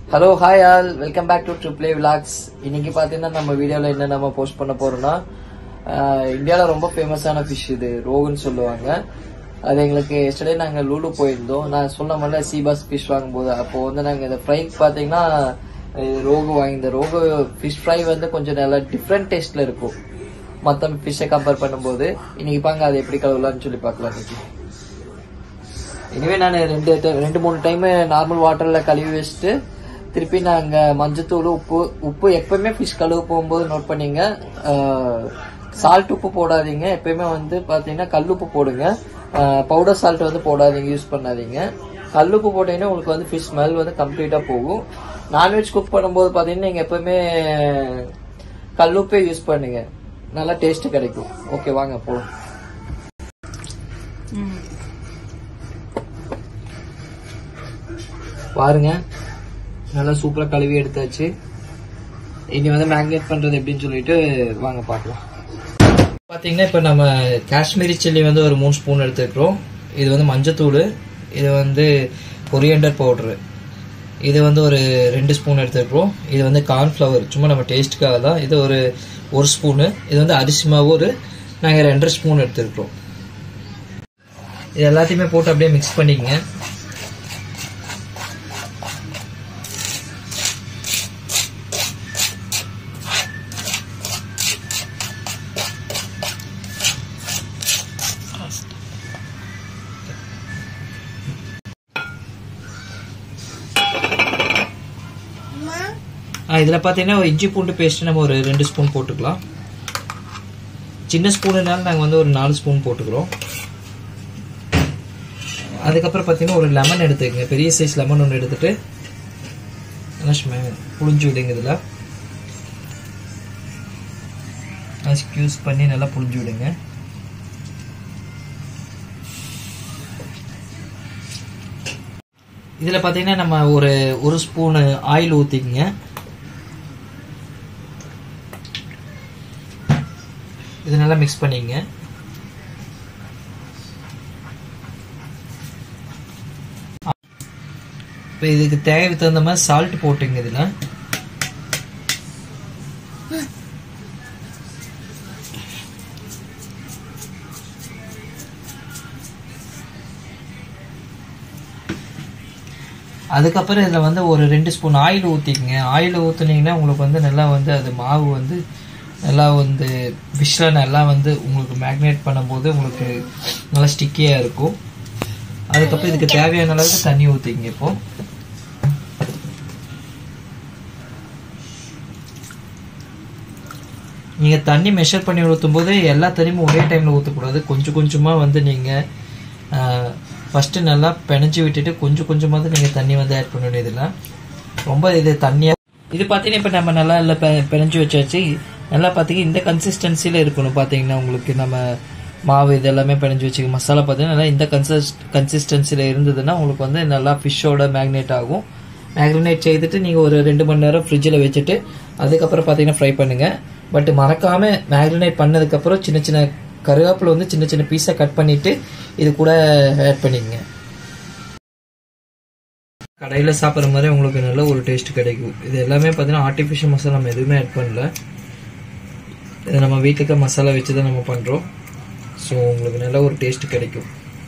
Hello hi all welcome back to triple vlogs இன்னைக்கு பார்த்தீங்கன்னா நம்ம வீடியோவில் என்ன நம்ம போஸ்ட் பண்ண போறோம்னா இந்தியாவில் ரொம்ப ஃபேமஸான ஃபிஷ் இது ரோகுன்னு சொல்லுவாங்க அது எங்களுக்கு எஸ்டர்டே நாங்கள் லூலு போயிருந்தோம் நான் சொன்ன மாதிரி சீபாஸ் ஃபிஷ் வாங்கும்போது அப்போ வந்து நாங்கள் இந்த ஃப்ரைக்கு பார்த்தீங்கன்னா இது ரோகு வாங்கியிருந்த ரோகு ஃபிஷ் ஃப்ரை வந்து கொஞ்சம் நல்லா டிஃப்ரெண்ட் டேஸ்ட்ல இருக்கும் மற்ற ஃபிஷ்ஷை கம்பேர் பண்ணும்போது இன்னைக்கு பாங்க அது எப்படி கழுவலாம்னு சொல்லி பார்க்கலாம் இன்னைக்கு இனிமே நான் ரெண்டு ti- ரெண்டு மூணு டைம் நார்மல் வாட்டர்ல கழுவி வச்சுட்டு திருப்பி நாங்க மஞ்சத்தூள் உப்பு உப்பு எப்பவுமே ஃபிஷ் கழுவு போகும்போது நோட் பண்ணீங்க சால்ட் உப்பு போடாதீங்க எப்பயுமே வந்து பாத்தீங்கன்னா கல்லுப்பு போடுங்க பவுடர் சால்ட் வந்து போடாதீங்க யூஸ் பண்ணாதீங்க கல்லுப்பு போட்டீங்கன்னா உங்களுக்கு வந்து ஃபிஷ் ஸ்மெல் வந்து கம்ப்ளீட்டா போகும் நான்வெஜ் குக் பண்ணும்போது பாத்தீங்கன்னா நீங்க எப்பவுமே கல்லுப்பே யூஸ் பண்ணுங்க நல்லா டேஸ்ட் கிடைக்கும் ஓகே வாங்க போலாம் பாருங்க நல்லா சூப்பரா கழுவி எடுத்தாச்சு இனி வந்து மேக்னேட் பண்றது எப்படின்னு சொல்லிட்டு வாங்க பார்க்கலாம் பாத்தீங்கன்னா இப்போ நம்ம காஷ்மீரி சில்லி வந்து ஒரு மூணு ஸ்பூன் எடுத்துக்கிறோம் இது வந்து மஞ்சத்தூள் இது வந்து கொரியண்டர் பவுடரு இது வந்து ஒரு ரெண்டு ஸ்பூன் எடுத்துக்கிறோம் இது வந்து கார்ன்ஃப்ளவர் சும்மா நம்ம டேஸ்ட்டுக்காக தான் இது ஒரு ஒரு ஸ்பூனு இது வந்து அரிசி மாவு ஒரு நாங்கள் ரெண்டரை ஸ்பூன் எடுத்துருக்குறோம் இது எல்லாத்தையுமே போட்டு அப்படியே மிக்ஸ் பண்ணிக்கங்க ஆ, இதுல பாத்தீங்கன்னா ஒரு இஞ்சி பூண்டு பேஸ்ட் நம்ம ஒரு ரெண்டு ஸ்பூன் போட்டுக்கலாம் சின்ன ஸ்பூனுனால நாங்க வந்து ஒரு நாலு ஸ்பூன் போட்டுக்கிறோம் அதுக்கப்புறம் பாத்தீங்கன்னா ஒரு லெமன் எடுத்துக்கங்க பெரிய சைஸ் லெமன் ஒன்று எடுத்துட்டு என்ன சும்மா புளிஞ்சு விடுங்க இதுல ஸ்க்யூஸ் பண்ணி நல்லா புளிஞ்சு விடுங்க இதுல பாத்தீங்கன்னா நம்ம ஒரு ஒரு ஸ்பூனு ஆயில் ஊத்திக்கங்க இது நல்லா மிக்ஸ் பண்ணிக்கங்க இப்போ இதுக்கு தேவைக்கு தகுந்த மாதிரி சால்ட் போட்டுங்க இதுல அதுக்கப்புறம் இதில் வந்து ஒரு ரெண்டு ஸ்பூன் ஆயில் ஊற்றிக்கங்க ஆயில் ஊற்றுனீங்கன்னா உங்களுக்கு வந்து நல்லா வந்து அது மாவு வந்து நல்லா வந்து ஃபிஷ்ஷில் நல்லா வந்து உங்களுக்கு மேக்னேட் பண்ணும்போது உங்களுக்கு நல்லா ஸ்டிக்கியாக இருக்கும் அதுக்கப்புறம் இதுக்கு தேவையான அளவுக்கு தண்ணி ஊற்றிக்கங்க இப்போ நீங்கள் தண்ணி மெஷர் பண்ணி ஊற்றும் போது எல்லா தண்ணியும் ஒரே டைமில் ஊற்றக்கூடாது கொஞ்சம் கொஞ்சமாக வந்து நீங்கள் ஃபஸ்ட்டு நல்லா பிணைஞ்சு விட்டுட்டு கொஞ்சம் கொஞ்சமாக நீங்கள் தண்ணி வந்து ஆட் பண்ண வேண்டியதில்லை ரொம்ப இது தண்ணியாக இது பார்த்தீங்கன்னா இப்போ நம்ம நல்லா இல்லை பிணைஞ்சு வச்சாச்சு நல்லா பார்த்தீங்கன்னா இந்த கன்சிஸ்டன்சியில் இருக்கணும் பார்த்தீங்கன்னா உங்களுக்கு நம்ம மாவு இது எல்லாமே பிணைஞ்சு வச்சுக்க மசாலா பார்த்தீங்கன்னா நல்லா இந்த கன்சிஸ் கன்சிஸ்டன்சியில் இருந்ததுன்னா உங்களுக்கு வந்து நல்லா ஃபிஷ்ஷோட மேக்னேட் ஆகும் மேக்னேட் செய்துட்டு நீங்கள் ஒரு ரெண்டு மணி நேரம் ஃப்ரிட்ஜில் வச்சுட்டு அதுக்கப்புறம் பார்த்தீங்கன்னா ஃப்ரை பண்ணுங்கள் பட் மறக்காமல் மேக்னேட் பண்ணதுக்கப்புறம் சின்ன சின்ன கருவேப்பிலை வந்து சின்ன சின்ன பீஸாக கட் பண்ணிட்டு இது கூட ஆட் பண்ணிக்கங்க கடையில் சாப்பிட்ற மாதிரி உங்களுக்கு நல்ல ஒரு டேஸ்ட் கிடைக்கும் இது எல்லாமே பார்த்தீங்கன்னா ஆர்டிஃபிஷியல் மசாலா நம்ம எதுவுமே ஆட் பண்ணல இது நம்ம வீட்டுக்கு மசாலா வச்சு தான் நம்ம பண்ணுறோம் ஸோ உங்களுக்கு நல்ல ஒரு டேஸ்ட் கிடைக்கும்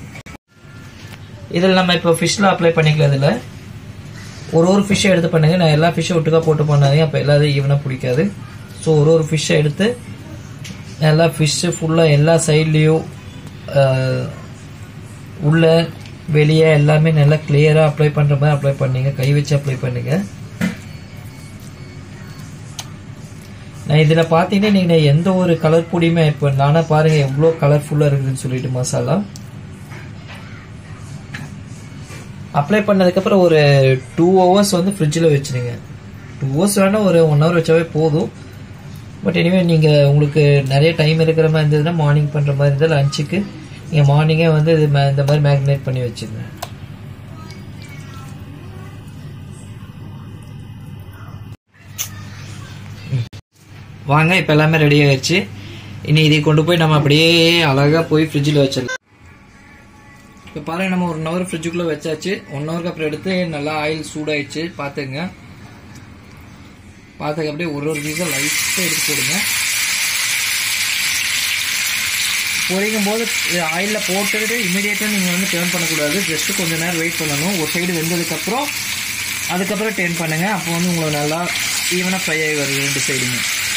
இதில் நம்ம இப்போ ஃபிஷ்ஷில் அப்ளை பண்ணிக்கலாம் இதில் ஒரு ஒரு ஃபிஷ்ஷை எடுத்து பண்ணுங்க நான் எல்லா ஃபிஷ்ஷை ஒட்டுக்கா போட்டு பண்ணாதீங்க அப்போ எல்லாத்தையும் ஈவனாக பிடிக்காது ஸோ ஒரு ஒரு ஃபிஷ்ஷை எடுத்து நல்லா ஃபிஷ்ஷு ஃபுல்லாக எல்லா சைட்லேயும் உள்ள வெளியே எல்லாமே நல்லா கிளியராக அப்ளை பண்ணுற மாதிரி அப்ளை பண்ணீங்க கை வச்சு அப்ளை பண்ணுங்க நான் இதில் பார்த்தீங்கன்னா நீங்கள் எந்த ஒரு கலர் பொடியுமே ஆட் பண்ணல ஆனால் பாருங்கள் எவ்வளோ கலர்ஃபுல்லாக இருக்குதுன்னு சொல்லிட்டு மசாலா அப்ளை பண்ணதுக்கப்புறம் ஒரு டூ ஹவர்ஸ் வந்து ஃப்ரிட்ஜில் வச்சுருங்க டூ ஹவர்ஸ் வேணால் ஒரு ஒன் ஹவர் வச்சாவே போதும் பட் எனிவே நீங்கள் உங்களுக்கு நிறைய டைம் இருக்கிற மாதிரி இருந்ததுன்னா மார்னிங் பண்ணுற மாதிரி இருந்தால் லஞ்சுக்கு நீங்கள் மார்னிங்கே வந்து இது மே- இந்த மாதிரி மேக்னேட் பண்ணி வச்சுருங்க வாங்க இப்போ எல்லாமே ரெடி ஆயிடுச்சு இனி இதை கொண்டு போய் நம்ம அப்படியே அழகாக போய் ஃப்ரிட்ஜில் வச்சிடலாம் இப்போ பாருங்க நம்ம ஒரு ஹவர் ஃப்ரிட்ஜுக்குள்ளே வச்சாச்சு ஒன் ஹவருக்கு அப்புறம் எடுத்து நல்லா ஆயில் சூடாயிடுச்சு பார்த்துங்க பார்த்ததுக்கு அப்படியே ஒரு ஒரு பீஸாக லைட்டாக எடுத்து போடுங்க பொரிக்கும் போது ஆயிலில் போட்டுட்டு இமீடியட்டாக நீங்கள் வந்து டேர்ன் பண்ணக்கூடாது ஜஸ்ட்டு கொஞ்சம் நேரம் வெயிட் பண்ணணும் ஒரு சைடு வெந்ததுக்கப்புறம் அதுக்கப்புறம் டேர்ன் பண்ணுங்கள் அப்போ வந்து உங்களுக்கு நல்லா ஈவனாக ஃப்ரை ஆகி வருது ரெண்டு சைடுமே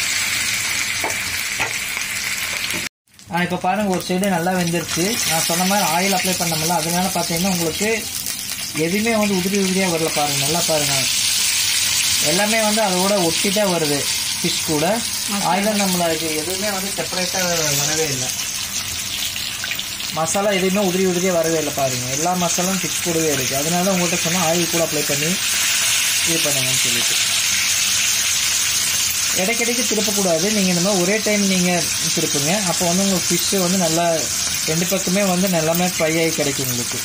ஆ இப்போ பாருங்கள் ஒரு சைடு நல்லா வெந்துருச்சு நான் சொன்ன மாதிரி ஆயில் அப்ளை பண்ணோம்ல அதனால பார்த்தீங்கன்னா உங்களுக்கு எதுவுமே வந்து உதிரி உதிரியாக வரல பாருங்கள் நல்லா பாருங்கள் எல்லாமே வந்து அதோட ஒட்டி தான் வருது ஃபிஷ் கூட ஆயிலில் நம்மளுக்கு எதுவுமே வந்து செப்பரேட்டாக வரவே இல்லை மசாலா எதுவுமே உதிரி உதிரியாக வரவே இல்லை பாருங்கள் எல்லா மசாலாவும் ஃபிஷ் கூடவே இருக்குது அதனால தான் உங்கள்கிட்ட சொன்னால் ஆயில் கூட அப்ளை பண்ணி இது பண்ணுங்கன்னு சொல்லிட்டு இடைக்கிடைக்கு திருப்பக்கூடாது நீங்கள் இந்த மாதிரி ஒரே டைம் நீங்கள் திருப்புங்க அப்போ வந்து உங்களுக்கு ஃபிஷ்ஷு வந்து நல்லா ரெண்டு பக்கமே வந்து நல்லாமே ஃப்ரை ஆகி கிடைக்கும் உங்களுக்கு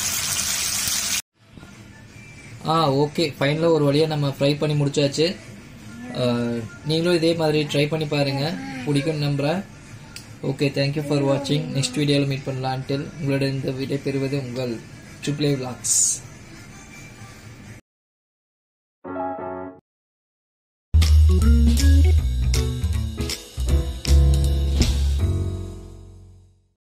ஆ ஓகே ஃபைனலாக ஒரு வழியாக நம்ம ஃப்ரை பண்ணி முடிச்சாச்சு நீங்களும் இதே மாதிரி ட்ரை பண்ணி பாருங்கள் பிடிக்கும்னு நம்புகிறேன் ஓகே தேங்க்யூ ஃபார் வாட்சிங் நெக்ஸ்ட் வீடியோவில் மீட் பண்ணலாம் அன்டில் உங்களோட இந்த விடை பெறுவது உங்கள் ட்ரிப்ளே விளாக்ஸ் Thank you.